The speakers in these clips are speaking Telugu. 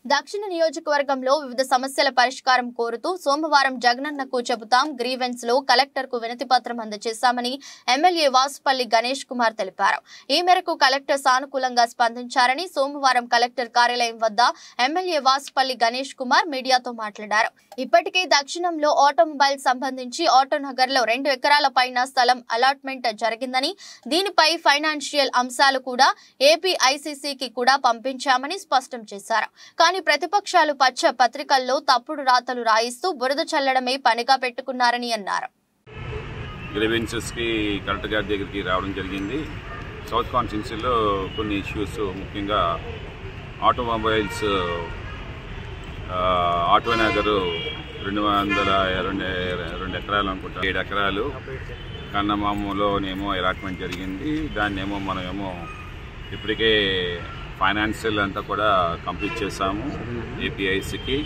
దక్షిణ నియోజకవర్గంలో వివిధ సమస్యల పరిష్కారం కోరుతూ సోమవారం జగనన్నకు చెబుతాం గ్రీవెన్స్ లో కలెక్టర్ కు వినతి పత్రం అందజేశామని ఎమ్మెల్యే వాసుపల్లి గణేష్ కుమార్ తెలిపారు ఈ మేరకు కలెక్టర్ సానుకూలంగా స్పందించారని సోమవారం కలెక్టర్ కార్యాలయం వద్ద ఎమ్మెల్యే వాసుపల్లి గణేష్ కుమార్ మీడియాతో మాట్లాడారు ఇప్పటికే దక్షిణంలో ఆటోమొబైల్ సంబంధించి ఆటోనగర్ లో రెండు ఎకరాల పైన స్థలం అలాట్మెంట్ జరిగిందని దీనిపై ఫైనాన్షియల్ అంశాలు కూడా ఏపీ ఐసీసీకి కూడా పంపించామని స్పష్టం చేశారు కానీ ప్రతిపక్షాలు పచ్చ పత్రికల్లో తప్పుడు రాతలు రాయిస్తూ బురద చల్లడమే పనిగా పెట్టుకున్నారని అన్నారు గ్రీవెన్సెస్కి కలెక్టర్ గారి దగ్గరికి రావడం జరిగింది సౌత్ కాన్స్టిట్యున్సీలో కొన్ని ఇష్యూస్ ముఖ్యంగా ఆటోమొబైల్స్ ఆ, ఆటో నగర్ రెండు వందల రెండు రెండు ఎకరాలు అనుకుంటా ఏడు ఎకరాలు కన్నమామలోనేమో అలాట్మెంట్ జరిగింది దాన్నేమో మనమేమో ఇప్పటికే ఫైనాన్షియల్ అంతా కూడా కంప్లీట్ చేశాము ఏపీఐసికి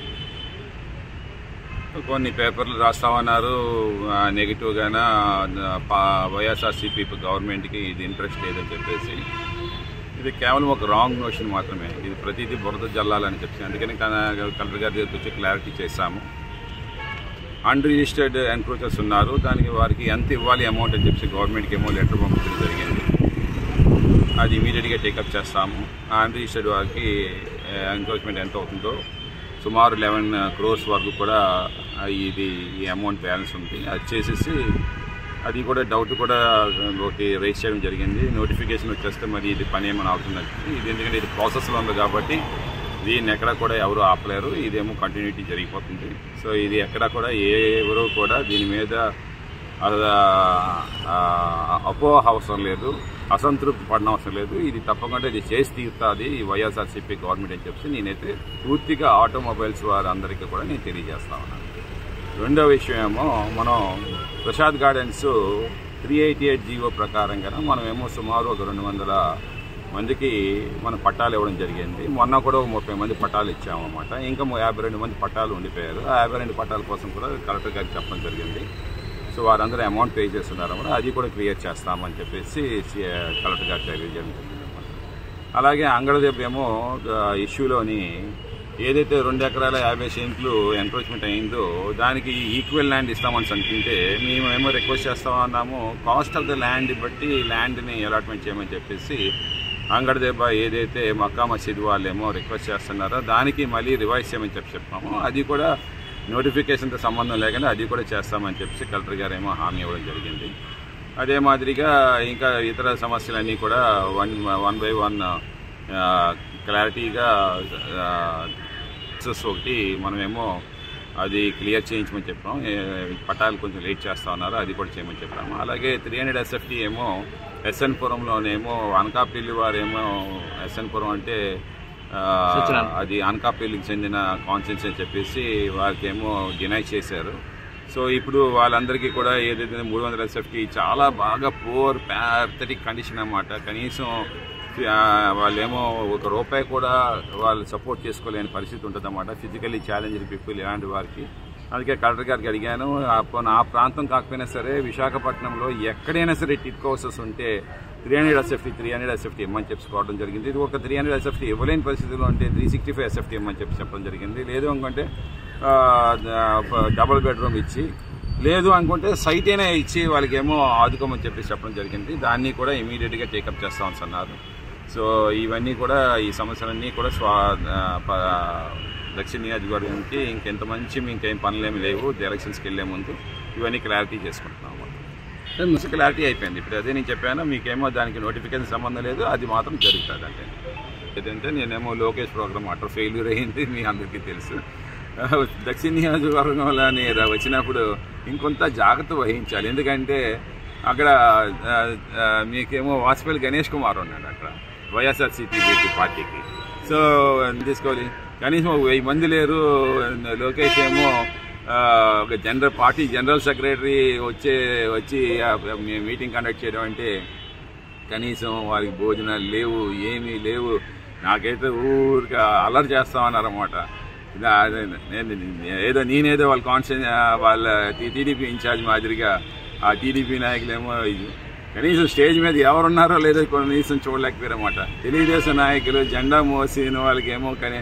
కొన్ని పేపర్లు రాస్తామన్నారు నెగిటివ్గానా వైఎస్ఆర్సీపీ గవర్నమెంట్కి ఇది ఇంట్రెస్ట్ లేదని చెప్పేసి ఇది కేవలం ఒక రాంగ్ నోషన్ మాత్రమే ఇది ప్రతిదీ బురద జల్లాలని చెప్పి అందుకని కన- కలెక్టర్ గారి దగ్గరికి వచ్చి క్లారిటీ చేశాము అన్రిజిస్టర్డ్ ఎన్క్రోచర్స్ ఉన్నారు దానికి వారికి ఎంత ఇవ్వాలి అమౌంట్ అని చెప్పి గవర్నమెంట్కి ఏమో లెటర్ పంపించడం జరిగింది అది ఇమీడియట్గా టేకప్ చేస్తాము అన్రిజిస్టర్డ్ వారికి ఎంక్రోచ్మెంట్ ఎంత అవుతుందో సుమారు లెవెన్ క్రోర్స్ వరకు కూడా ఆ, ఇది ఈ అమౌంట్ బ్యాలెన్స్ ఉంది అది చేసేసి అది కూడా డౌట్ కూడా ఒకటి రేస్ చేయడం జరిగింది నోటిఫికేషన్ వచ్చేస్తే మరి ఇది పని ఏమైనా అవుతుందని ఇది ఎందుకంటే ఇది ప్రాసెస్లో ఉంది కాబట్టి దీన్ని ఎక్కడ కూడా ఎవరు ఆపలేరు ఇదేమో కంటిన్యూటీ జరిగిపోతుంది సో ఇది ఎక్కడ కూడా ఏ ఎవరు కూడా దీని మీద అపోహ అవసరం లేదు అసంతృప్తి పడిన అవసరం లేదు ఇది తప్పకుండా ఇది చేసి తీరుతుంది ఈ వైఎస్ఆర్సీపీ గవర్నమెంట్ అని చెప్పి నేనైతే పూర్తిగా ఆటోమొబైల్స్ వారందరికీ కూడా నేను తెలియజేస్తా ఉన్నాను రెండో విషయం ఏమో మనం Prasad gardens three eighty eight GO ప్రకారంగా మనమేమో సుమారు ఒక రెండు వందల మందికి మనం పట్టాలు ఇవ్వడం జరిగింది మొన్న కూడా ఒక ముప్పై మంది పట్టాలు ఇచ్చాము అనమాట ఇంకా యాభై రెండు మంది పట్టాలు ఉండిపోయారు ఆ యాభై రెండు పట్టాల కోసం కూడా కలెక్టర్ గారికి చెప్పడం జరిగింది సో వారందరూ అమౌంట్ పే చేస్తున్నారు అన్నమాట అది కూడా క్లియర్ చేస్తామని చెప్పేసి సి- కలెక్టర్ గారికి తెలియజేయడం జరిగింది అన్నమాట. అలాగే అంగళదేపు ఏమో ఇష్యూలోని ఏదైతే రెండు ఎకరాల యాభై సెంట్లు ఎన్క్రోచ్మెంట్ అయిందో దానికి ఈక్వల్ ల్యాండ్ ఇస్తామని అనుకుంటే మేము ఏమో రిక్వెస్ట్ చేస్తామన్నాము కాస్ట్ ఆఫ్ ద ల్యాండ్ బట్టి ల్యాండ్ని అలాట్మెంట్ చేయమని చెప్పేసి అంగడదెబ్బ ఏదైతే మక్కా మసీద్ వాళ్ళేమో రిక్వెస్ట్ చేస్తున్నారో దానికి మళ్ళీ రివైజ్ చేయమని చెప్పి చెప్పాము అది కూడా నోటిఫికేషన్తో సంబంధం లేకుండా అది కూడా చేస్తామని చెప్పి కలెక్టర్ గారు ఏమో హామీ ఇవ్వడం జరిగింది అదే మాదిరిగా ఇంకా ఇతర సమస్యలన్నీ కూడా వన్ వన్ బై వన్ క్లారిటీగా ప్రాసెస్ ఒకటి మనమేమో అది క్లియర్ చేయించమని చెప్పాం ఏ, పట్టాలు కొంచెం లేట్ చేస్తా ఉన్నారు అది కూడా చేయమని చెప్పాము అలాగే త్రీ హండ్రెడ్ ఎస్ఎఫ్టీ ఏమో ఎస్ఎన్ పురంలోనేమో అనకాపల్లి వారేమో ఎస్ఎన్ పురం అంటే ఆ, అది అనకాపల్లికి చెందిన కాన్స్టిట్యూన్సీ అని చెప్పేసి వారికి ఏమో డినై చేశారు సో ఇప్పుడు వాళ్ళందరికీ కూడా ఏదైతే మూడు వందల ఎస్ఎఫ్టీ చాలా బాగా పూర్ ప్యాథటిక్ కండిషన్ అన్నమాట కనీసం ఆ, వాళ్ళేమో ఒక రూపాయి కూడా వాళ్ళు సపోర్ట్ చేసుకోలేని పరిస్థితి ఉంటుంది అన్నమాట ఫిజికల్లీ ఛాలెంజ్డ్ పీపుల్ ఇలాంటి వారికి అందుకే కలెక్టర్ గారికి అడిగాను ఆ- నా ప్రాంతం కాకపోయినా సరే విశాఖపట్నంలో ఎక్కడైనా సరే టిట్ హౌసెస్ ఉంటే three hundred SFT three hundred SFT ఇమ్మని చెప్పుకోవడం జరిగింది ఇది ఒక త్రీ హండ్రెడ్ ఎస్ఎఫ్టీ ఇవ్వలేని పరిస్థితుల్లో అంటే త్రీ సిక్స్టీ ఫైవ్ ఎస్ఎఫ్టీ ఇమ్మని చెప్పి చెప్పడం జరిగింది లేదు అనుకుంటే ఆ, డబుల్ బెడ్రూమ్ ఇచ్చి లేదు అనుకుంటే సైట్ అయినా ఇచ్చి వాళ్ళకి ఏమో ఆదుకోమని చెప్పి చెప్పడం జరిగింది దాన్ని కూడా ఇమీడియట్గా టేకప్ చేస్తామని అన్నారు సో ఇవన్నీ కూడా ఈ సమస్యలన్నీ కూడా స్వా ఆ, ప- దక్షిణ నియోజకవర్గానికి ఇంకెంత మంచి ఇంకేం పనులేమి లేవు ఎలక్షన్స్కి వెళ్లే ముందు ఇవన్నీ క్లారిటీ చేసుకుంటున్నాం అన్నమాట. క్లారిటీ అయిపోయింది ఇప్పుడు అదే నేను చెప్పాను మీకేమో దానికి నోటిఫికేషన్ సంబంధం లేదు అది మాత్రం జరుగుతుంది అంటే ఏదంటే నేనేమో లోకేష్ ప్రోగ్రామ్ అటర్ ఫెయిల్యూర్ అయింది మీ అందరికీ తెలుసు దక్షిణ నియోజకవర్గంలో నేను వచ్చినప్పుడు ఇంకొంత జాగ్రత్త వహించాలి ఎందుకంటే అక్కడ ఆ, ఆ, మీకేమో వాజ్పేయి గణేష్ కుమార్ ఉన్నాడు అక్కడ వైఎస్ఆర్సీపీ పార్టీకి సో తీసుకోవాలి కనీసం ఒక వెయ్యి మంది లేరు లోకేష్ ఏమో ఆ, ఒక జనరల్ పార్టీ జనరల్ సెక్రటరీ వచ్చే వచ్చి ఆ, మీ- మీటింగ్ కండక్ట్ చేయడం అంటే కనీసం వారికి భోజనాలు లేవు ఏమీ లేవు నాకైతే ఊరికే అలర్ చేస్తామన్నారన్నమాట ఇలా అదే నేను ఏదో నేనేదో వాళ్ళ కాన్స్టిట్యూ వాళ్ళ టీడీపీ ఇన్ఛార్జ్ మాదిరిగా ఆ టీడీపీ నాయకులేమో ఇది కనీసం స్టేజ్ మీద ఎవరున్నారో లేదో కనీసం చూడలేకపోయారన్నమాట తెలుగుదేశం నాయకులు జెండా మోసిన వాళ్ళకేమో కానీ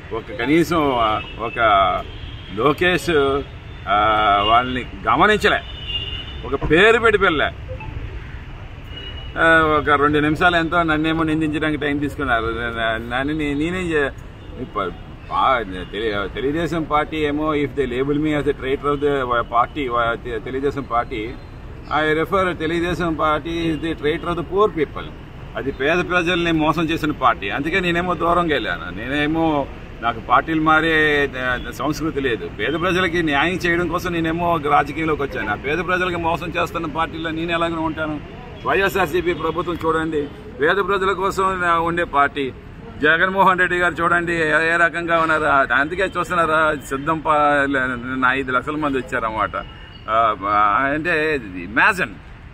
ఒక కనీసం ఆ, ఒక లోకేష్ ఆ, వాళ్ళని గమనించలే ఒక పేరు పెట్టి పిల్లలే ఆ, ఒక రెండు నిమిషాలు ఎంతో నన్నేమో నిందించడానికి టైం తీసుకున్నారు నన్ను నే- నేనేం చే- ఇప్ప- పా- తెలి- తెలుగుదేశం పార్టీ ఏమో if they label me as a traitor of the party Telugu Desam party I refer Telugu Desam party is the traitor of the poor people అది పేద ప్రజల్ని మోసం చేసిన పార్టీ అందుకే నేనేమో దూరంగా వెళ్ళాను నేనేమో నాకు పార్టీలు మారే ఆ, సంస్కృతి లేదు పేద ప్రజలకి న్యాయం చేయడం కోసం నేనేమో రాజకీయంలోకి వచ్చాను ఆ పేద ప్రజలకి మోసం చేస్తున్న పార్టీలో నేను ఎలాగ ఉంటాను వైఎస్ఆర్సీపీ ప్రభుత్వం చూడండి పేద ప్రజల కోసం ఉండే పార్టీ జగన్మోహన్ రెడ్డి గారు చూడండి ఏ- ఏ రకంగా ఉన్నారా అందుకే చూస్తున్నారా సిద్ధం పా- నా ఐదు లక్షల మంది వచ్చారన్నమాట ఆ, అంటే ఇమాజిన్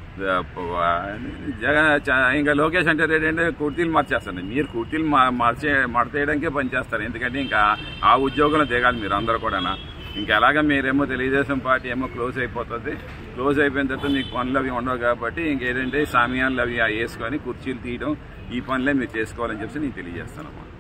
జగన్ చ- ఇంకా లోకేష్ అంటే ఏంటంటే కుర్తీలు మార్చేస్తాను మీరు కుర్తీలు మా- మార్చే మార్చేయడానికే పనిచేస్తారు ఎందుకంటే ఇంకా ఆ ఉద్యోగంలో దిగాలి మీరు అందరూ కూడా ఇంకా ఎలాగ మీరేమో తెలుగుదేశం పార్టీ ఏమో క్లోజ్ అయిపోతుంది క్లోజ్ అయిపోయిన తర్వాత మీకు పనులు అవి ఉండవు కాబట్టి ఇంకేంటంటే సామియాన్లు అవి వేసుకొని కుర్చీలు తీయడం ఈ పనులే మీరు చేసుకోవాలని చెప్పి నేను తెలియజేస్తాను